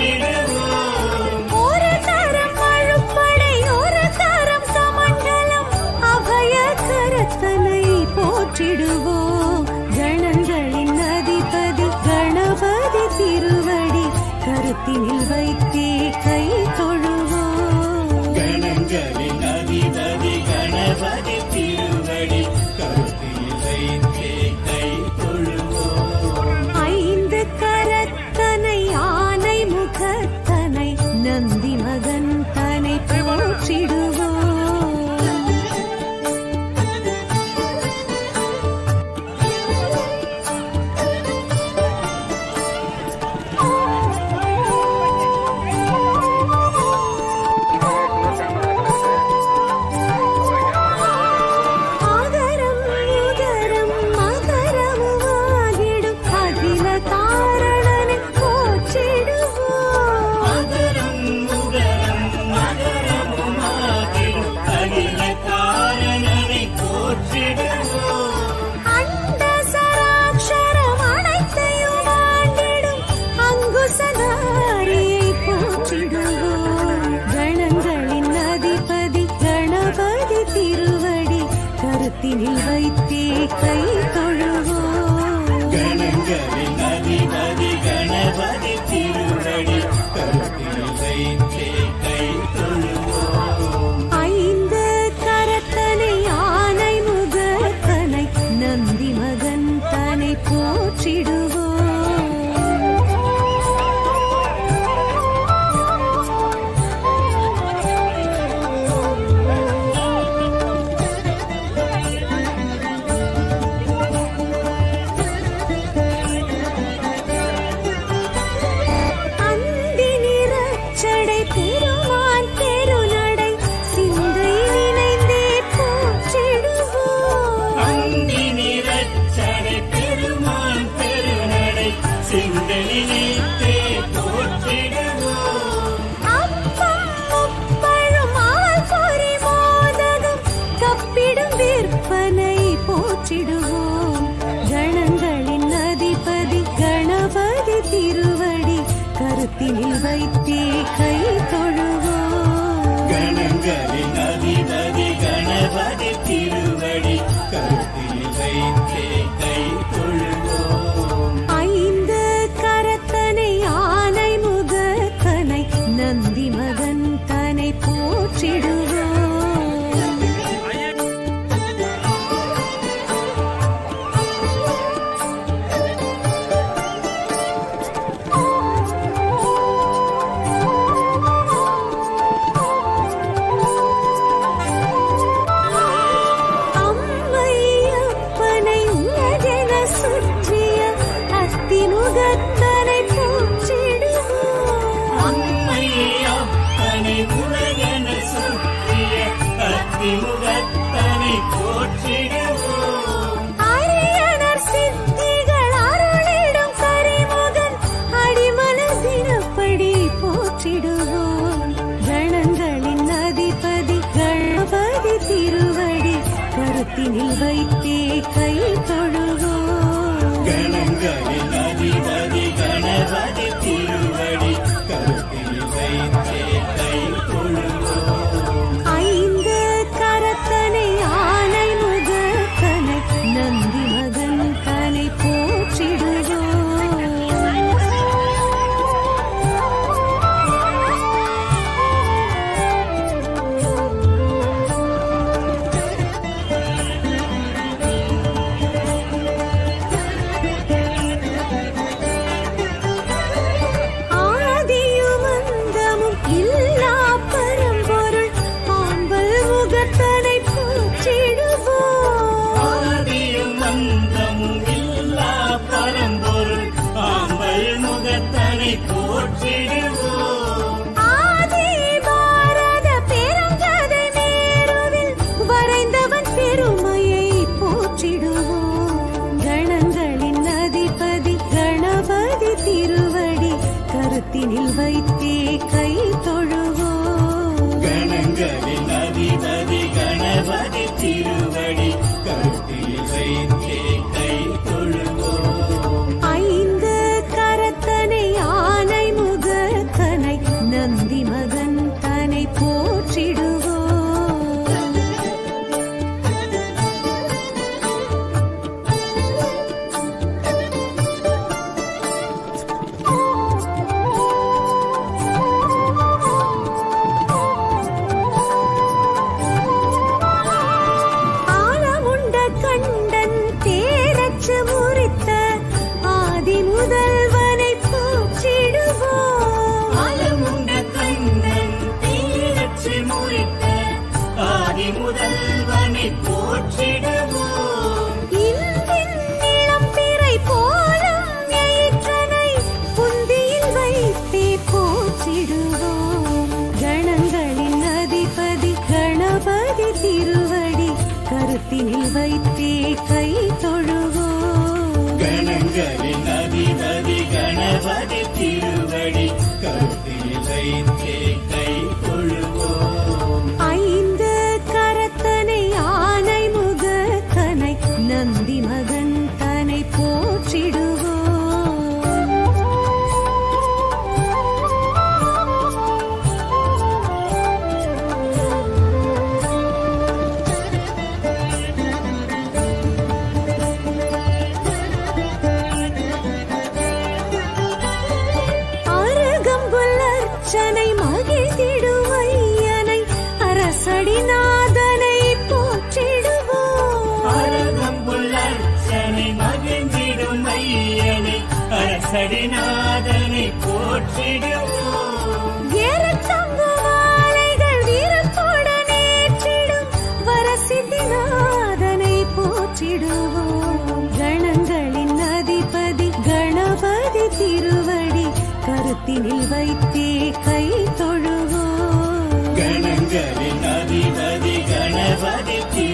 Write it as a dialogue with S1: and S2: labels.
S1: போற்றிடுவோம்
S2: ஒரு தரம் அழுப்படை ஒரு தரம் கமண்டலம் அபய கரத்தனை போற்றிடுவோம் கணங்களின் அதிபதி கணபதி திருவடி கருத்தினில் வைத்தே கை தொழுவோம்
S1: கணங்களின் அதிபதி கணபதி திருவடி கருத்தில் வைத்தே கை தொழுவோம்
S2: ஐந்து கரத்தனை ஆனை முகத்தனை நந்தி மகன் தனை போற்றிடுவோம் ஆகரம் உதரம் மகரமுமாகிடும் அகில தாரணனை போற்றிடுவோம்
S1: மகரம் முகரம் மகரமுமாகிடும் அகில காரணனை போற்றிடுவோம்
S2: அண்ட சராட்சரம் அனைத்தையும் ஆண்டிடும் அங்குசதாரியை போற்றிடுவோம் கணங்களின் அதிபதி கணபதி திருவடி கருத்தினில் வைத்தே கை தொழுவோம்
S1: கணங்களின் அதிபதி கணபதி திருவடி கருத்தில் வைத்தே கை தொழுவோம்
S2: ஐந்து கரத்தனை ஆனை முகத்தனை நந்தி மகன் தனை போற்றிடுவோம் அந்தி நிறச்சடை பெருமான் பெருநடை சிந்தை நினைந்தே போற்றிடுவோம்
S1: அந்தி நிறச்சடை பெருமான் பெருநடை சிந்தனினைத்தே போற்றிடுவோம்
S2: அப்பம் முப்பழும் ஆள் பொறி மோதகம் கப்பிடும் விற்பனை போற்றிடுவோம் கணங்களின் அதிபதி கணபதி திருவடி கருத்தினில் வைத்தே கை தொழுவோம்
S1: கணங்களின் அதிபதி கணபதி திருவடி கருத்தில் வைத்தே கை தொழுவோம்
S2: ஐந்து கரத்தனை ஆனை முகத்தனை நந்தி மகன் தனை போற்றிடுவோம் அம்மையப்பனை உலகென சுற்றிய அத்திமுகத்தனை போற்றிடுவோம்
S1: அம்மை அப்பனை உலகென சுற்றிய அத்திமுகத்தனை போற்றிடுவோம்
S2: அரியணர் சித்திகள் அருளிடும் கரிமுகன் அடிமலர் தினப்படி போற்றிடுவோம் கணங்களின் அதிபதி கணபதி திருவடி கருத்தினில் வைத்தே கை தொழுவோம்
S1: கணங்களின் அதிபதி கணபதி திருவடி கருத்தில் வைத்தே கை தொழுவோம்
S2: ஐந்து கரத்தனை ஆனை முகத்தனை நந்தி மகன் தனை போற்றிடுவோம் ஆதியும் அந்தமும் இல்லா பரம்பொருள் ஆம்பல் முகத்தனை போற்றிடுவோம்
S1: ஆதியும் அந்தமும் இல்லா பரம்பொருள் ஆம்பல் முகத்தனை போற்றிடுவோம்
S2: ஆதி பாரத பெருங்கதை மேருவில் வரைந்தவன் பெருமையை போற்றிடுவோம் கணங்களின் அதிபதி கணபதி திருவடி கருத்தினில் வைத்தே கை தொழுவோம்
S1: கணங்களின் அதிபதி கணபதி திருவடி கருத்தில் வைத்தே கை தொழுவோம்
S2: ஐந்து கரத்தனை ஆனை முகத்த வைத்தே கை தொழுவோம்
S1: கணங்களின் அதிபதி கணபதி திருவடி கருத்தில் வைத்தே கை தொழுவோம்
S2: ஐந்து கரத்தனை ஆனை முகத்தனை நந்தி மகன் தனை போற்றிடுவோம் அருகம்புல்லர்ச்சனை மகிழ்ந்திடுவையனை அரசடிநாதனை போற்றிடுவோம்
S1: அரகம்புள்ளர்ச்சனை மகிழ்ந்திடும் ஐயனை அரசடிநாதனை போற்றிடுவோம்
S2: ஏறத்தங்கு மாலைகள் வீரத்துடன் ஏற்றிடும் வரசித்திநாதனை போற்றிடுவோம் கணங்களின் அதிபதி கணபதி திருவடி கருத்தினில் வைத்தே கை தொழுவோம்
S1: கணங்களின் அதிபதி கணபதி திரு